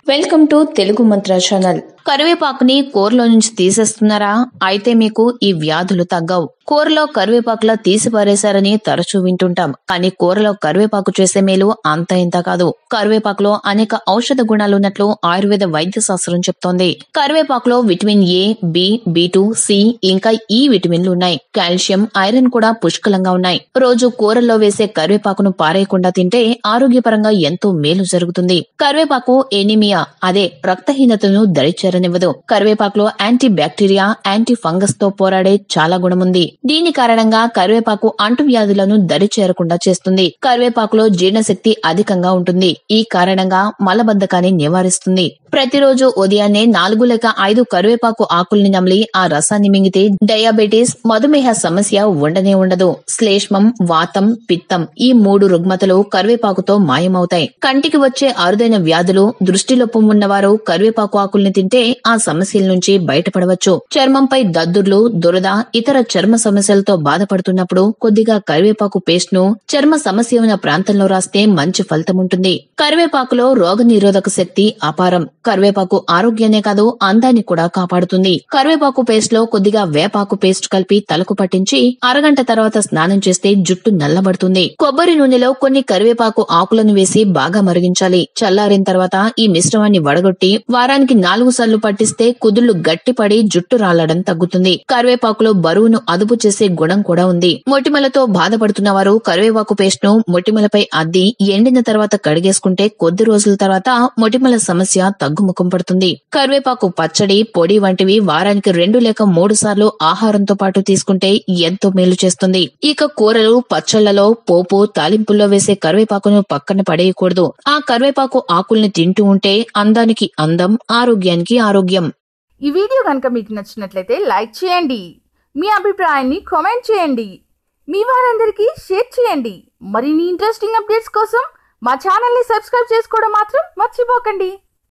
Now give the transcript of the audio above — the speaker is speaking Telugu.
వెల్కమ్ టు తెలుగు మంత్ర ఛానల్ కరివేపాకుని కూరలో నుంచి తీసేస్తున్నారా అయితే మీకు ఈ వ్యాధులు తగ్గవు కూరలో కరివేపాకులా తీసి పారేశారని తరచూ వింటుంటాం కానీ కూరలో కరివేపాకు చేసే మేలు అంత ఇంత కాదు కరివేపాకులో అనేక ఔషధ గుణాలున్నట్లు ఆయుర్వేద వైద్య శాస్త్రం చెప్తోంది కరివేపాకులో vitamin A B B two C ఇంకా ఈ విటమిన్లు ఉన్నాయి కాల్షియం ఐరన్ కూడా పుష్కలంగా ఉన్నాయి రోజు కూరల్లో వేసే కరివేపాకును పారేయకుండా తింటే ఆరోగ్యపరంగా ఎంతో మేలు జరుగుతుంది కరివేపాకు ఎనిమియా అదే రక్తహీనతను దరిచేరనివ్వదు కరివేపాకులో యాంటీ బ్యాక్టీరియా యాంటీ ఫంగస్ తో పోరాడే చాలా గుణముంది దీని కారణంగా కరివేపాకు అంటువ్యాధులను దరి చేరకుండా చేస్తుంది కరివేపాకులో జీర్ణశక్తి అధికంగా ఉంటుంది ఈ కారణంగా మలబద్ధకాన్ని నివారిస్తుంది ప్రతిరోజు ఉదయాన్నే నాలుగు లేక ఐదు కరివేపాకు ఆకుల్ని నమిలి ఆ రసాన్ని మింగితే డయాబెటీస్ మధుమేహ సమస్య ఉండనే ఉండదు శ్లేష్మం వాతం పిత్తం ఈ మూడు రుగ్మతలు కరివేపాకుతో మాయమవుతాయి కంటికి వచ్చే అరుదైన వ్యాధులు దృష్టిలోపం ఉన్నవారు కరివేపాకు ఆకుల్ని తింటే ఆ సమస్యల నుంచి బయటపడవచ్చు చర్మంపై దద్దుర్లు దురద ఇతర చర్మ సమస్యలతో బాధపడుతున్నప్పుడు కొద్దిగా కరివేపాకు పేస్ట్ ను చర్మ సమస్య ఉన్న ప్రాంతంలో రాస్తే మంచి ఫలితం ఉంటుంది కరివేపాకులో రోగ నిరోధక శక్తి అపారం కరివేపాకు ఆరోగ్యాన్నే కాదు అందాన్ని కూడా కాపాడుతుంది కరివేపాకు పేస్ట్ లో కొద్దిగా వేపాకు పేస్ట్ కలిపి తలకు పట్టించి అరగంట తర్వాత స్నానం చేస్తే జుట్టు నల్లబడుతుంది కొబ్బరి నూనెలో కొన్ని కరివేపాకు ఆకులను వేసి బాగా మరిగించాలి చల్లారిన తర్వాత ఈ మిశ్రమాన్ని వడగొట్టి వారానికి నాలుగు సార్లు పట్టిస్తే కుదుళ్లు గట్టిపడి జుట్టు రాలడం తగ్గుతుంది కరివేపాకులో బరువును అదుపు చేసే గుణం కూడా ఉంది మొటిమలతో బాధపడుతున్న వారు కరివేపాకు పేస్ట్ ను మొటిమలపై అద్ది ఎండిన తర్వాత కడిగేసుకుంటే కొద్ది రోజుల తర్వాత మొటిమల సమస్య తగ్గుముఖం పడుతుంది కరివేపాకు పచ్చడి పొడి వంటివి వారానికి రెండు లేక మూడు సార్లు ఆహారంతో పాటు తీసుకుంటే ఎంతో మేలు చేస్తుంది ఇక కూరలు పచ్చళ్లలో పోపు తాలింపుల్లో వేసే కరివేపాకును పక్కన పడేయకూడదు ఆ కరివేపాకు ఆకుల్ని తింటూ ఉంటే అందానికి అందం ఆరోగ్యానికి ఆరోగ్యం ఈ వీడియో కనుక మీకు నచ్చినట్లయితే లైక్ చేయండి మీ అభిప్రాయాన్ని కామెంట్ చేయండి మీ వారందరికీ షేర్ చేయండి మరిన్ని ఇంట్రెస్టింగ్ అప్డేట్స్ కోసం మా ఛానల్ని సబ్స్క్రైబ్ చేసుకోవడం మాత్రం మర్చిపోకండి